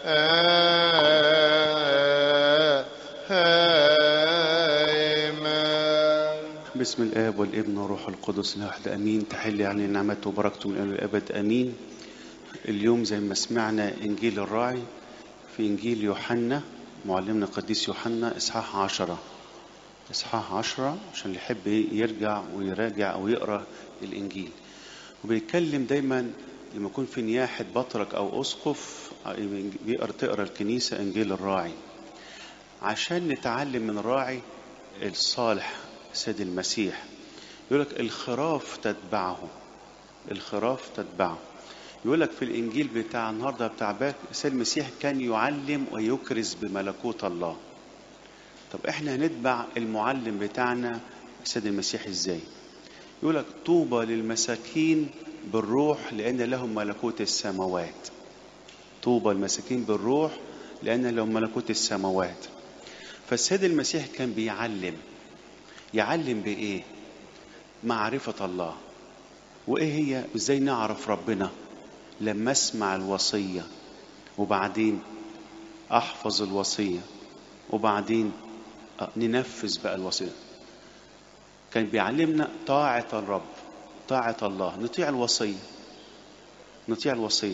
آمين بسم الآب والابن والروح القدس الواحد أمين تحل يعني نعمته وبركته من الآن والأبد أمين اليوم زي ما سمعنا إنجيل الراعي في إنجيل يوحنا معلمنا القديس يوحنا إصحاح عشرة إصحاح عشرة عشان اللي يحب يرجع ويراجع أو يقرأ الإنجيل وبيتكلم دايما لما يكون في نياحة بطرك أو أسقف بيقرأ تقرأ الكنيسة إنجيل الراعي عشان نتعلم من الراعي الصالح سيد المسيح يقول لك الخراف تتبعه الخراف تتبعه يقول لك في الانجيل بتاع النهارده بتاع باك سيد المسيح كان يعلم ويكرز بملكوت الله طب احنا هنتبع المعلم بتاعنا سيد المسيح ازاي يقول لك طوبى للمساكين بالروح لان لهم ملكوت السماوات طوبى المساكين بالروح لان لهم ملكوت السماوات فالسيد المسيح كان بيعلم يعلم بايه معرفه الله وايه هي ازاي نعرف ربنا لما اسمع الوصيه وبعدين احفظ الوصيه وبعدين ننفذ بقى الوصيه كان بيعلمنا طاعه الرب طاعه الله نطيع الوصيه نطيع الوصيه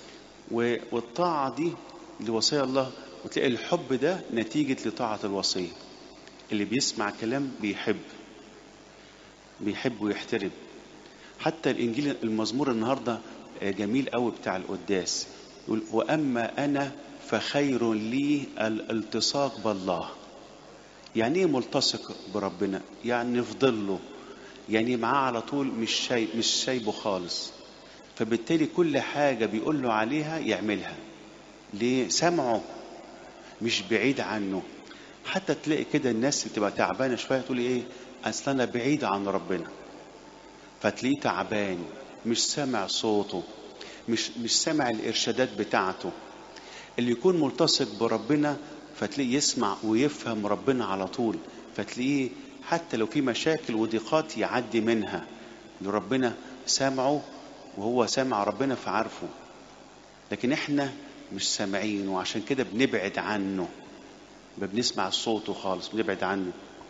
والطاعه دي لوصايا الله وتلاقي الحب ده نتيجه لطاعه الوصيه اللي بيسمع كلام بيحب بيحب ويحترم حتى الانجيل المزمور النهارده جميل قوي بتاع القداس يقول واما انا فخير لي الالتصاق بالله يعني ايه ملتصق بربنا يعني نفضل له يعني معاه على طول مش شاي مش سايبه خالص فبالتالي كل حاجه بيقول له عليها يعملها ليه سمعه مش بعيد عنه حتى تلاقي كده الناس اللي تبقى تعبانه شويه تقول ايه اصل انا بعيد عن ربنا فتلاقيه تعبان مش سامع صوته مش مش سامع الارشادات بتاعته اللي يكون ملتصق بربنا فتلاقيه يسمع ويفهم ربنا على طول فتلاقيه حتى لو في مشاكل وضيقات يعدي منها ربنا سامعه وهو سامع ربنا فعارفه لكن احنا مش سامعين وعشان كده بنبعد عنه ما بنسمع صوته خالص بنبعد عنه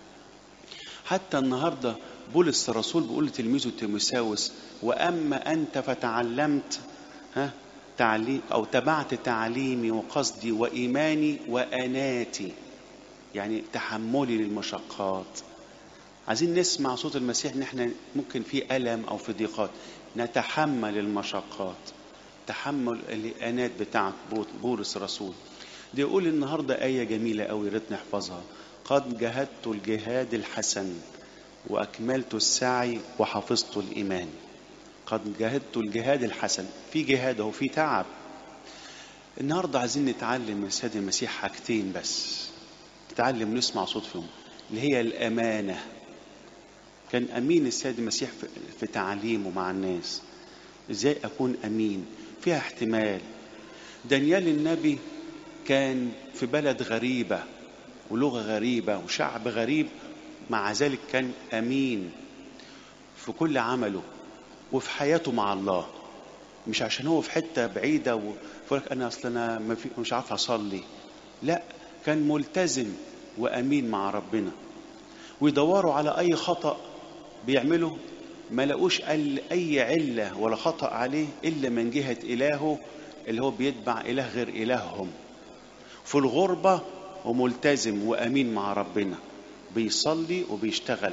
حتى النهارده بولس الرسول بيقول لتلميذه تيموساوس واما انت فتعلمت ها تعليم او تبعت تعليمي وقصدي وايماني واناتي يعني تحملي للمشقات عايزين نسمع صوت المسيح ان احنا ممكن في الم او في ضيقات نتحمل المشقات تحمل الانات بتاعت بولس الرسول دي يقول النهارده آية جميلة أوي ريت نحفظها قد جهدت الجهاد الحسن وأكملت السعي وحفظت الإيمان قد جهدت الجهاد الحسن في جهاد أهو في تعب النهارده عايزين نتعلم من السيد المسيح حاجتين بس نتعلم نسمع صوت فيهم اللي هي الأمانة كان أمين السيد المسيح في تعليمه مع الناس إزاي أكون أمين فيها احتمال دانيال النبي كان في بلد غريبة ولغة غريبة وشعب غريب مع ذلك كان أمين في كل عمله وفي حياته مع الله مش عشان هو في حتة بعيدة ويقول لك أنا أصل أنا ما في مش عارف أصلي لا كان ملتزم وأمين مع ربنا ويدوروا على أي خطأ بيعمله ما لقوش أي علة ولا خطأ عليه إلا من جهة إلهه اللي هو بيتبع إله غير إلههم في الغربة وملتزم وأمين مع ربنا بيصلي وبيشتغل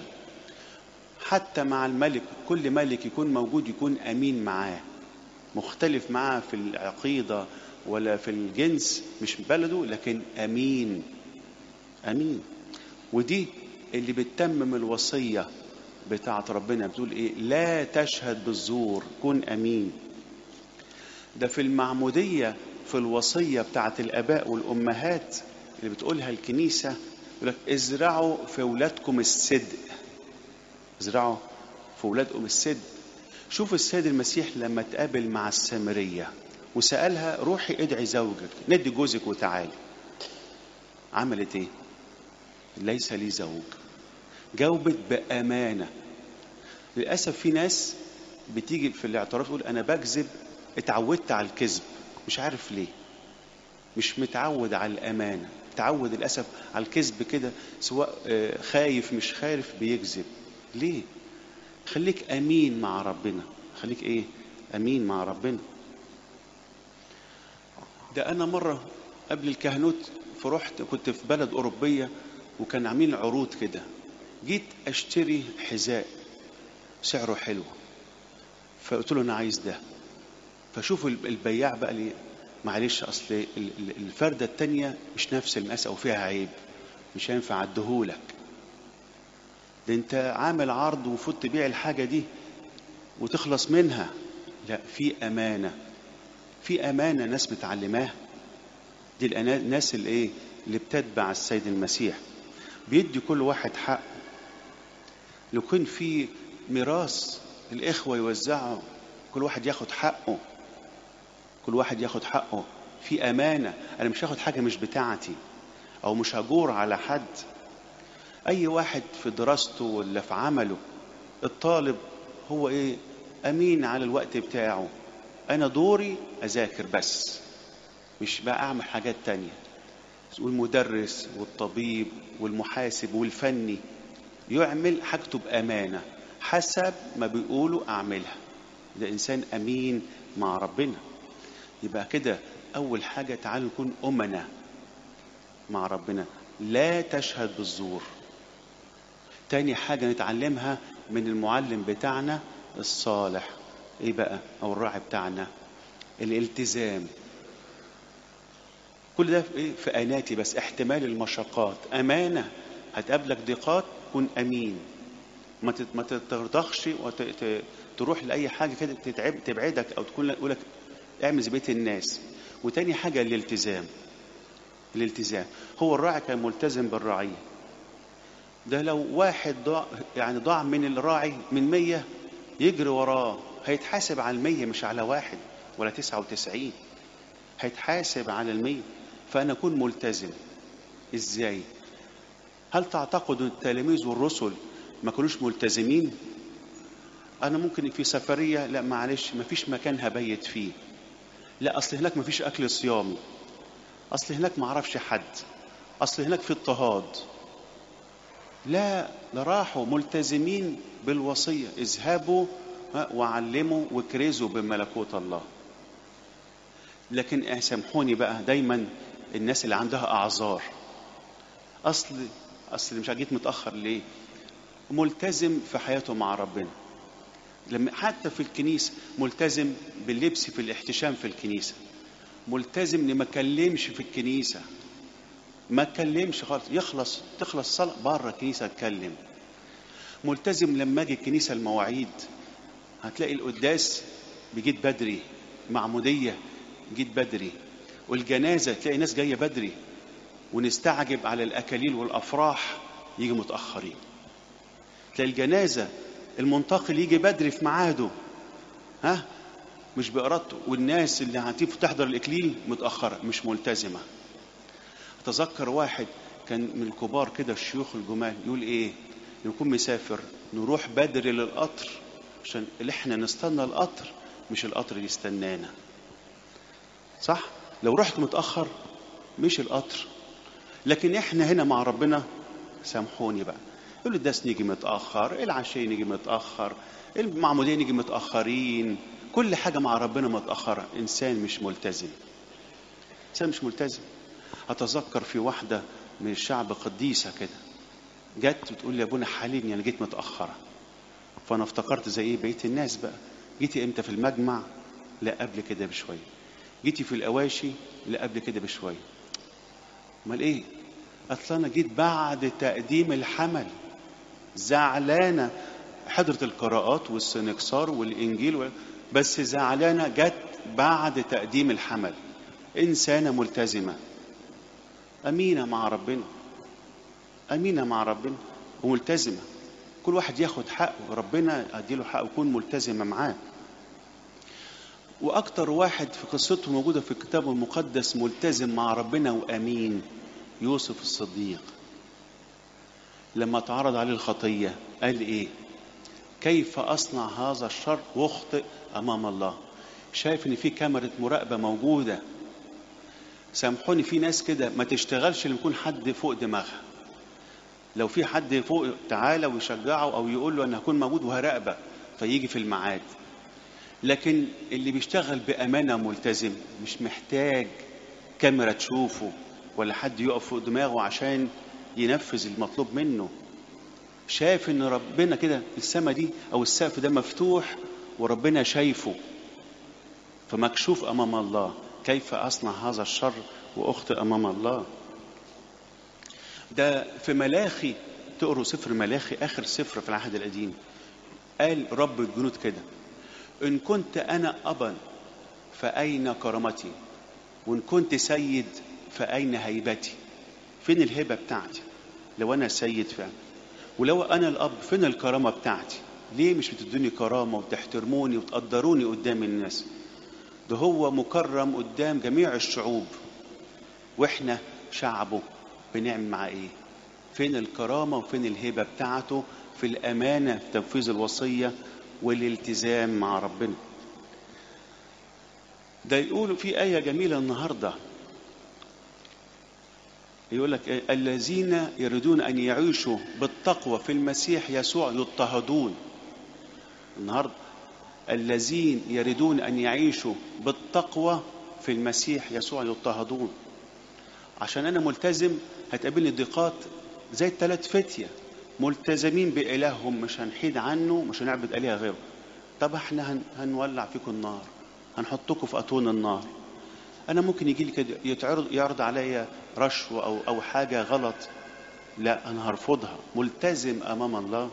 حتى مع الملك كل ملك يكون موجود يكون أمين معاه مختلف معاه في العقيدة ولا في الجنس مش بلده لكن أمين أمين ودي اللي بتتمم الوصية بتاعت ربنا بتقول إيه لا تشهد بالزور كن أمين ده في المعمودية في الوصية بتاعت الآباء والأمهات اللي بتقولها الكنيسة يقول لك ازرعوا في أولادكم الصدق ازرعوا في أولادكم الصدق شوف السيد المسيح لما تقابل مع السامرية وسألها روحي ادعي زوجك ندي جوزك وتعالي عملت ايه ليس لي زوج جاوبت بأمانة للأسف في ناس بتيجي في الاعتراف تقول أنا بكذب اتعودت على الكذب مش عارف ليه مش متعود على الامانه متعود للاسف على الكذب كده سواء آه، خايف مش خايف بيكذب ليه خليك امين مع ربنا خليك ايه امين مع ربنا ده انا مره قبل الكهنوت فرحت كنت في بلد اوروبيه وكان عاملين عروض كده جيت اشتري حذاء سعره حلو فقلت له انا عايز ده فشوف الب- البياع بقى لي معلش اصل ال- ال- الفرده التانية مش نفس المقاس او فيها عيب مش هينفع اديهولك ده انت عامل عرض ومفروض تبيع الحاجه دي وتخلص منها لا في امانه في امانه ناس متعلماها دي الأنا- الناس اللي ايه اللي بتتبع السيد المسيح بيدي كل واحد حقه لو كان في ميراث الاخوه يوزعوا كل واحد ياخد حقه كل واحد ياخد حقه في امانه انا مش هاخد حاجه مش بتاعتي او مش هجور على حد اي واحد في دراسته ولا في عمله الطالب هو ايه امين على الوقت بتاعه انا دوري اذاكر بس مش بقى اعمل حاجات تانية والمدرس والطبيب والمحاسب والفني يعمل حاجته بامانه حسب ما بيقولوا اعملها ده انسان امين مع ربنا يبقى كده اول حاجه تعالوا نكون امنا مع ربنا لا تشهد بالزور تاني حاجه نتعلمها من المعلم بتاعنا الصالح ايه بقى او الراعي بتاعنا الالتزام كل ده في ايه في اناتي بس احتمال المشقات امانه هتقابلك ضيقات كن امين ما تت- ما تترضخش وتروح لاي حاجه كده تتعب تبعدك او تكون يقول لك اعمل زي بيت الناس وتاني حاجه الالتزام الالتزام هو الراعي كان ملتزم بالرعيه ده لو واحد ضاع يعني ضاع من الراعي من مية يجري وراه هيتحاسب على المية مش على واحد ولا تسعة وتسعين هيتحاسب على المية فأنا أكون ملتزم إزاي هل تعتقد أن التلاميذ والرسل ما كانوش ملتزمين أنا ممكن في سفرية لا معلش ما فيش مكان هبيت فيه لا أصل هناك ما فيش أكل صيامي أصل هناك ما أعرفش حد أصل هناك في اضطهاد لا ده راحوا ملتزمين بالوصية اذهبوا ها، وعلموا وكرزوا بملكوت الله لكن سامحوني بقى دايما الناس اللي عندها اعذار اصل اصل مش جيت متاخر ليه ملتزم في حياته مع ربنا لما حتى في الكنيسه ملتزم باللبس في الاحتشام في الكنيسه ملتزم ان ما اكلمش في الكنيسه ما اتكلمش خالص يخلص تخلص صلاة بره الكنيسة اتكلم ملتزم لما اجي الكنيسة المواعيد هتلاقي القداس بيجيت بدري معمودية جيت بدري والجنازة تلاقي ناس جاية بدري ونستعجب على الأكاليل والأفراح يجي متأخرين تلاقي الجنازة المنتقل يجي بدري في ميعاده ها مش بإرادته والناس اللي هتيجي تحضر الإكليل متأخرة مش ملتزمة اتذكر واحد كان من الكبار كده الشيوخ الجمال يقول ايه نكون مسافر نروح بدري للقطر عشان اللي احنا نستنى القطر مش القطر اللي يستنانا صح لو رحت متاخر مش القطر لكن احنا هنا مع ربنا سامحوني بقى يقول الداس نيجي متاخر العشاء نيجي متاخر المعمودين نيجي متاخرين كل حاجه مع ربنا متاخره انسان مش ملتزم انسان مش ملتزم اتذكر في واحده من الشعب قديسه كده جت وتقول لي يا ابونا حاليني انا جيت متاخره فانا افتكرت زي ايه بقيه الناس بقى جيتي امتى في المجمع لا قبل كده بشويه جيتي في الاواشي لا قبل كده بشويه امال ايه اصل انا جيت بعد تقديم الحمل زعلانه حضرت القراءات والسنكسار والانجيل و... بس زعلانه جت بعد تقديم الحمل انسانه ملتزمه امينه مع ربنا امينه مع ربنا وملتزمه كل واحد ياخد حقه ربنا اديله حقه ويكون ملتزمه معاه واكتر واحد في قصته موجوده في الكتاب المقدس ملتزم مع ربنا وامين يوسف الصديق لما تعرض عليه الخطيه قال ايه كيف اصنع هذا الشر واخطئ امام الله شايف ان في كاميرا مراقبه موجوده سامحوني في ناس كده ما تشتغلش لما يكون حد فوق دماغها لو في حد فوق تعالى ويشجعه او يقول له انا هكون موجود وهراقبك فيجي في الميعاد لكن اللي بيشتغل بامانه ملتزم مش محتاج كاميرا تشوفه ولا حد يقف فوق دماغه عشان ينفذ المطلوب منه شايف ان ربنا كده السماء دي او السقف ده مفتوح وربنا شايفه فمكشوف امام الله كيف اصنع هذا الشر واخطئ امام الله ده في ملاخي تقروا سفر ملاخي اخر سفر في العهد القديم قال رب الجنود كده ان كنت انا ابا فاين كرامتي وان كنت سيد فاين هيبتي فين الهبه بتاعتي لو انا سيد فعلا ولو انا الاب فين الكرامه بتاعتي ليه مش بتدوني كرامه وتحترموني وتقدروني قدام الناس ده هو مكرم قدام جميع الشعوب واحنا شعبه بنعمل معاه ايه فين الكرامه وفين الهبه بتاعته في الامانه في تنفيذ الوصيه والالتزام مع ربنا ده يقولوا في ايه جميله النهارده يقول لك إيه؟ الذين يريدون ان يعيشوا بالتقوى في المسيح يسوع يضطهدون النهارده الذين يريدون ان يعيشوا بالتقوى في المسيح يسوع يضطهدون عشان انا ملتزم هتقابلني ضيقات زي الثلاث فتيه ملتزمين بإلههم مش هنحيد عنه مش هنعبد آلهة غيره طب احنا هن هنولع فيكم النار هنحطكم في أتون النار أنا ممكن يجي لي كده يتعرض يعرض عليا رشوة أو أو حاجة غلط لا أنا هرفضها ملتزم أمام الله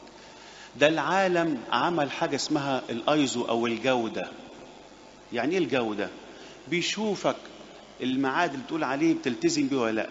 ده العالم عمل حاجة اسمها الأيزو أو الجودة يعني إيه الجودة؟ بيشوفك الميعاد اللي بتقول عليه بتلتزم بيه ولا لا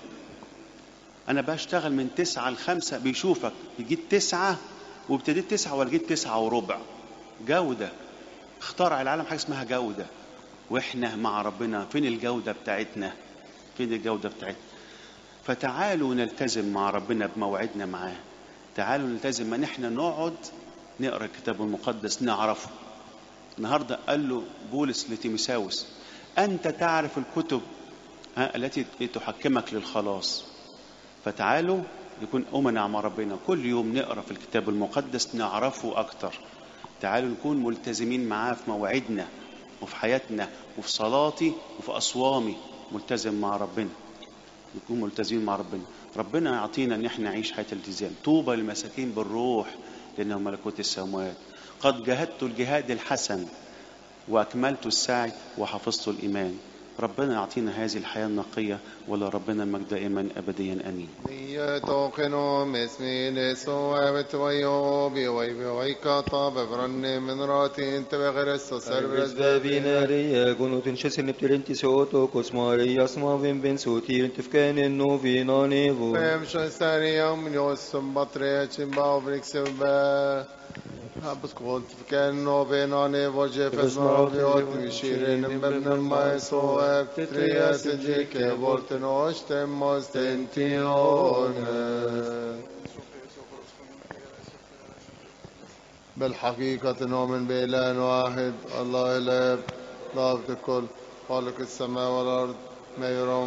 انا بشتغل من تسعة لخمسة بيشوفك جيت تسعة وابتديت تسعة ولا جيت تسعة وربع جودة اخترع العالم حاجة اسمها جودة واحنا مع ربنا فين الجودة بتاعتنا فين الجودة بتاعتنا فتعالوا نلتزم مع ربنا بموعدنا معاه تعالوا نلتزم ان احنا نقعد نقرا الكتاب المقدس نعرفه النهارده قال له بولس لتيمساوس انت تعرف الكتب التي تحكمك للخلاص فتعالوا يكون أمنا مع ربنا كل يوم نقرا في الكتاب المقدس نعرفه أكتر تعالوا نكون ملتزمين معاه في مواعيدنا وفي حياتنا وفي صلاتي وفي أصوامي ملتزم مع ربنا نكون ملتزمين مع ربنا ربنا يعطينا ان احنا نعيش حياه الالتزام طوبى للمساكين بالروح لانهم ملكوت السماوات قد جاهدت الجهاد الحسن واكملت السعي وحفظت الايمان ربنا يعطينا هذه الحياة النقية ولا ربنا المجد دائما أبديا أمين يتوقنوا مسمين سوى بتويو بيوي بيوي كاطا بفرن من راتي انت بغرس سربرز Svervinariya gunutin skesin neptirinti soto kosmari asmavin ben sotir tifkanin novina nevo. فيمشي ثاني يوم يوسم بطريق باو بريكسبا Habus kvot kan no benane voje fesma viot vishirin bernam mai so eptria seje ke vorten ostem mostention بالحقيقة نؤمن بإله واحد الله الآب ضابط الكل خالق السماء والأرض ما يرى